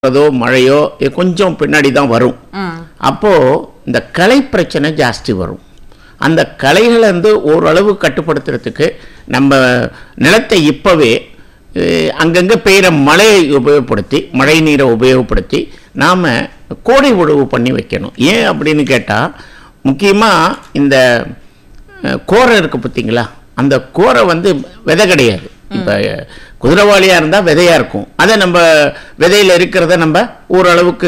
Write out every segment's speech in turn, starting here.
அதோ மழையோ இது கொஞ்சம் பின்னாடி தான் வரும் ம் அப்போது இந்த களை பிரச்சனை ஜாஸ்தி வரும் அந்த களைகளை வந்து ஓரளவு கட்டுப்படுத்துறதுக்கு நம்ம நிலத்தை இப்போவே அங்கங்கே பெய்கிற மழையை உபயோகப்படுத்தி மழை நீரை உபயோகப்படுத்தி நாம் கோடை உழவு பண்ணி வைக்கணும் ஏன் அப்படின்னு கேட்டால் முக்கியமாக இந்த அஹ், கோரை இருக்குது பார்த்தீங்களா அந்த கோரை வந்து விதை கிடையாது இப்போ குதிரைவாளியாக இருந்தால் விதையாக இருக்கும் அதை நம்ம விதையில் இருக்கிறத நம்ம ஓரளவுக்கு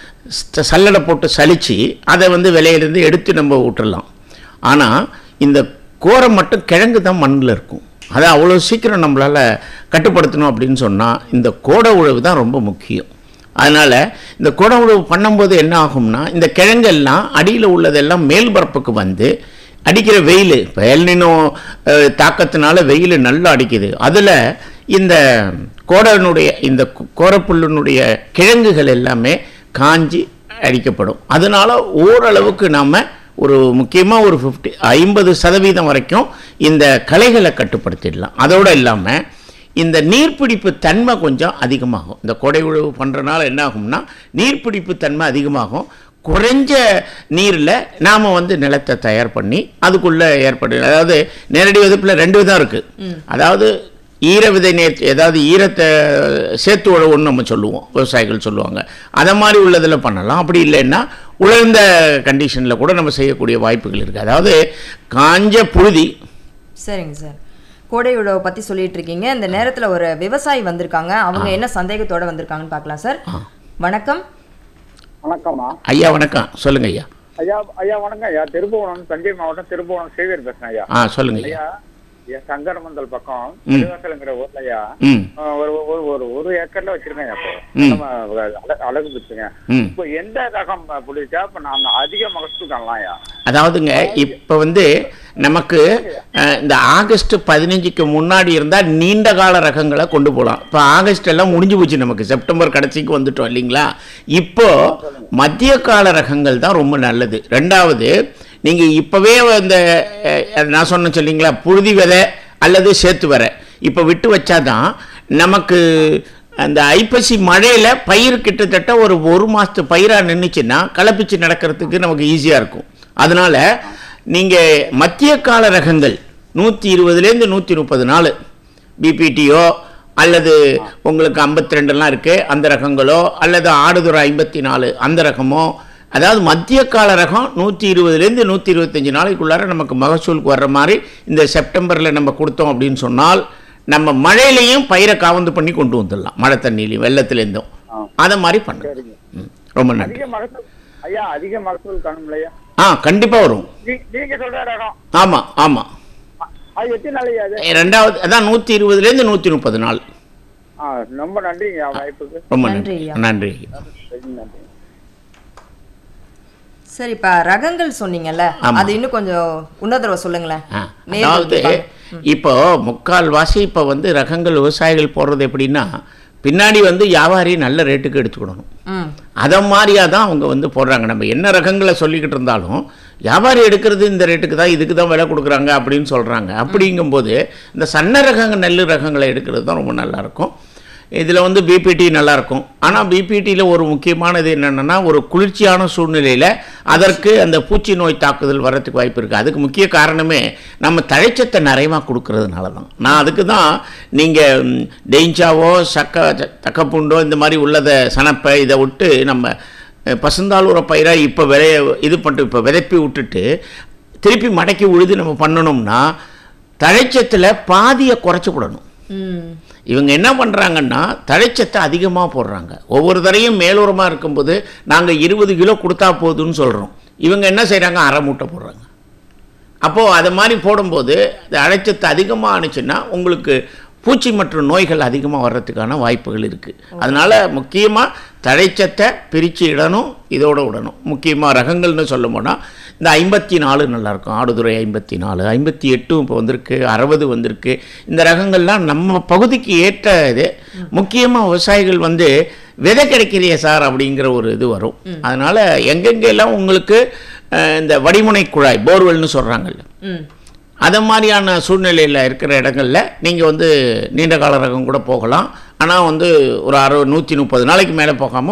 ச- சல்லடை போட்டு சலிச்சு அதை வந்து விலையிலேருந்து எடுத்து நம்ம விட்டுறலாம் ஆனால் இந்த கோரை மட்டும் கிழங்கு தான் மண்ணில் இருக்கும் அதை அவ்வளோ சீக்கிரம் நம்மளால் கட்டுப்படுத்தணும் அப்படின்னு சொன்னால் இந்த கோடை உழவு தான் ரொம்ப முக்கியம் அதனால் இந்த கோடை உழவு பண்ணும்போது என்ன ஆகும்னா இந்த கிழங்கெல்லாம் அடியில் உள்ளதெல்லாம் மேல்பரப்புக்கு வந்து அடிக்கிற வெயில் இப்போ எல்னினோ அஹ், தாக்கத்தினால வெயில் நல்லா அடிக்குது அதில் இந்த கோடனுடைய இந்த கு- கோரப்புல்லினுடைய கிழங்குகள் எல்லாமே காஞ்சி அடிக்கப்படும் அதனால் ஓரளவுக்கு நாம் ஒரு முக்கியமாக ஒரு ஃபிஃப்டி ஐம்பது சதவீதம் வரைக்கும் இந்த களைகளை கட்டுப்படுத்திடலாம் அதோடு இல்லாமல் இந்த நீர்ப்பிடிப்பு தன்மை கொஞ்சம் அதிகமாகும் இந்த கொடை உழவு பண்ணுறனால என்ன ஆகும்னா நீர்ப்பிடிப்பு தன்மை அதிகமாகும் குறைஞ்ச நீரில் நாம் வந்து நிலத்தை தயார் பண்ணி அதுக்குள்ளே ஏற்படு அதாவது நேரடி விதப்பில் ரெண்டு விதம் இருக்குது அதாவது ஈர விதை நேர்த்தி அதாவது ஈரத்தை சேர்த்து உழவுன்னு நம்ம சொல்லுவோம் விவசாயிகள் சொல்லுவாங்க அதை மாதிரி உள்ளதில் பண்ணலாம் அப்படி இல்லைன்னா உலர்ந்த கண்டிஷனில் கூட நம்ம செய்யக்கூடிய வாய்ப்புகள் இருக்குது அதாவது காஞ்ச புழுதி சரிங்க சார் கோடை உழவை பத்தி சொல்லிட்டு இருக்கீங்க இந்த நேரத்துல ஒரு விவசாயி வந்திருக்காங்க அவங்க என்ன சந்தேகத்தோட வந்திருக்காங்கன்னு பார்க்கலாம் சார் வணக்கம் வணக்கம்மா ஐயா வணக்கம் சொல்லுங்க ஐயா ஐயா ஐயா வணக்கம் ஐயா திருப்புவனம் தஞ்சை மாவட்டம் திருப்புவனம் சேவியர் பேசுறேன் ஐயா ஆ சொல்லுங்க ஐயா ஐயா ஐயா சங்கரமந்தல் பக்கம் ம். திருவாசலங்கிற ஊர்ல ஐயா ம் ஆ, ஒரு ஒரு ஒரு ஒரு ஏக்கர்ல வச்சிருக்கேன் ஐயா இப்போ ம். நம்ம அழ- அழகு பிடிச்சுங்க ம் இப்போ எந்த ரகம் பிடிச்சா இப்ப நான் அதிக மகசூல் காணலாம் ஐயா அதாவதுங்க இப்போ வந்து நமக்கு அஹ், இந்த ஆகஸ்ட் பதினஞ்சுக்கு முன்னாடி இருந்தால் நீண்ட கால ரகங்களை கொண்டு போகலாம் இப்போ ஆகஸ்ட் எல்லாம் முடிஞ்சு போச்சு நமக்கு செப்டம்பர் கடைசிக்கு வந்துட்டோம் இல்லைங்களா இப்போ மத்திய கால ரகங்கள் தான் ரொம்ப நல்லது ரெண்டாவது நீங்கள் இப்போவே இந்த அஹ், நான் சொன்னேன் சொல்லிங்களா புழுதி விதை அல்லது சேத்து விதை இப்போ விட்டு வச்சாதான் நமக்கு அந்த ஐப்பசி மழையில் பயிர் கிட்டத்தட்ட ஒரு ஒரு மாதத்து பயிராக நின்றுச்சுன்னா களைப்பிச்சு நடக்கிறதுக்கு நமக்கு ஈஸியாக இருக்கும் அதனால் நீங்கள் மத்திய கால ரகங்கள் நூற்றி இருபதுலேருந்து நூற்றி முப்பது நாள் பிபிடியோ அல்லது உங்களுக்கு ஐம்பத்தி ரெண்டுலாம் இருக்குது அந்த ரகங்களோ அல்லது ஆடுதுறை ஐம்பத்தி நாலு அந்த ரகமோ அதாவது மத்திய கால ரகம் நூற்றி இருபதுலேருந்து நூற்றி இருபத்தஞ்சி நாளைக்குள்ளார நமக்கு மகசூலுக்கு வர்ற மாதிரி இந்த செப்டம்பரில் நம்ம கொடுத்தோம் அப்படின்னு சொன்னால் நம்ம மழையிலையும் பயிரை காவந்து பண்ணி கொண்டு வந்துடலாம் மழை தண்ணியிலையும் வெள்ளத்துலேருந்தும் அதை மாதிரி பண்ணுங்க ம், ரொம்ப நன்றி அதிக மகசூல் ஐயா அதிக மகசூல் காணும்ல ஐயா ஆ கண்டிப்பாக வரும் நீ- நீங்க சொல்ற ரகம் ஆமாம் ஆமாம் அது எத்தனை நாள் ஐயா அது ரெண்டாவது அதான் நூற்றி இருபதுலேருந்து நூற்றி முப்பது நாள் ஆ ரொம்ப நன்றிங்க ஐயா வாய்ப்புக்கு ரொம்ப நன்றி நன்றி ஐயா. நன்றி நன்றி சரி இப்ப ரகங்கள் சொன்னீங்கல்ல ஆமா. அது இன்னும் கொஞ்சம் உன்னதரவ சொல்லுங்களேன் ஆ, நேர்கள் அதாவது கேட்பாங்க. இப்போ முக்கால் வாசி இப்போ வந்து ரகங்கள் விவசாயிகள் போடுறது எப்படின்னா பின்னாடி வந்து வியாபாரி நல்ல ரேட்டுக்கு எடுத்துக்கிடணும் ம் அதை மாதிரியாக தான் அவங்க வந்து போடுறாங்க நம்ம என்ன ரகங்களை சொல்லிக்கிட்டு இருந்தாலும் வியாபாரி எடுக்கிறது இந்த ரேட்டுக்கு தான் இதுக்கு தான் விலை கொடுக்குறாங்க அப்படின்னு சொல்கிறாங்க அப்படிங்கும்போது இந்த சன்ன ரகங்க நெல் ரகங்களை எடுக்கிறது தான் ரொம்ப நல்லாயிருக்கும் இதில் வந்து பிபிடி நல்லாயிருக்கும் ஆனால் பிபிடியில் ஒரு முக்கியமானது என்னென்னா ஒரு குளிர்ச்சியான சூழ்நிலையில் அதற்கு அந்த பூச்சி நோய் தாக்குதல் வர்றதுக்கு வாய்ப்பு இருக்குது அதுக்கு முக்கிய காரணமே நம்ம தழைச்சத்தை நிறையமாக கொடுக்கறதுனால தான் நான் அதுக்கு தான் நீங்கள் டெயின்ச்சாவோ சக்க தக்கப்புண்டோ இந்த மாதிரி உள்ளதை சனப்பை இதை விட்டு நம்ம அஹ், பசுந்தாளுர பயிராக இப்போ விளைய இது பண்ணிட்டு இப்போ விதைப்பி விட்டுட்டு திருப்பி மடக்கி உழுது நம்ம பண்ணணும்னா தழைச்சத்தில் பாதியை குறைச்சி விடணும் ம் இவங்க என்ன பண்ணுறாங்கன்னா தழைச்சத்தை அதிகமாக போடுறாங்க ஒவ்வொரு தரையும் மேலோரமாக இருக்கும்போது நாங்கள் இருபது கிலோ கொடுத்தா போதும்னு சொல்கிறோம் இவங்க என்ன செய்கிறாங்க அரை மூட்டை போடுறாங்க அப்போது அது மாதிரி போடும்போது அது அழைச்சத்து அதிகமாக ஆணுச்சுன்னா உங்களுக்கு பூச்சி மற்றும் நோய்கள் அதிகமாக வர்றதுக்கான வாய்ப்புகள் இருக்குது அதனால் முக்கியமாக தழைச்சத்தை பிரித்து இடணும் இதோட விடணும் முக்கியமாக ரகங்கள்னு சொல்ல போனால் இந்த ஐம்பத்தி நாலு நல்லாயிருக்கும் ஆடுதுறை ஐம்பத்தி நாலு ஐம்பத்தி எட்டும் இப்போ வந்திருக்கு அறுபது வந்திருக்கு இந்த ரகங்கள்லாம் நம்ம பகுதிக்கு ஏற்ற இது முக்கியமாக விவசாயிகள் வந்து விதை கிடைக்கலையே சார் அப்படிங்கிற ஒரு இது வரும் அதனால் எங்கெங்கெல்லாம் உங்களுக்கு அஹ், இந்த வடிமுனை குழாய் போர்வெல்னு சொல்கிறாங்கல்ல ம் அதை மாதிரியான சூழ்நிலையில் இருக்கிற இடங்கள்ல நீங்கள் வந்து நீண்ட கால ரகம் கூட போகலாம் ஆனால் வந்து ஒரு அறுபது நூற்றி முப்பது நாளைக்கு மேலே போகாமல்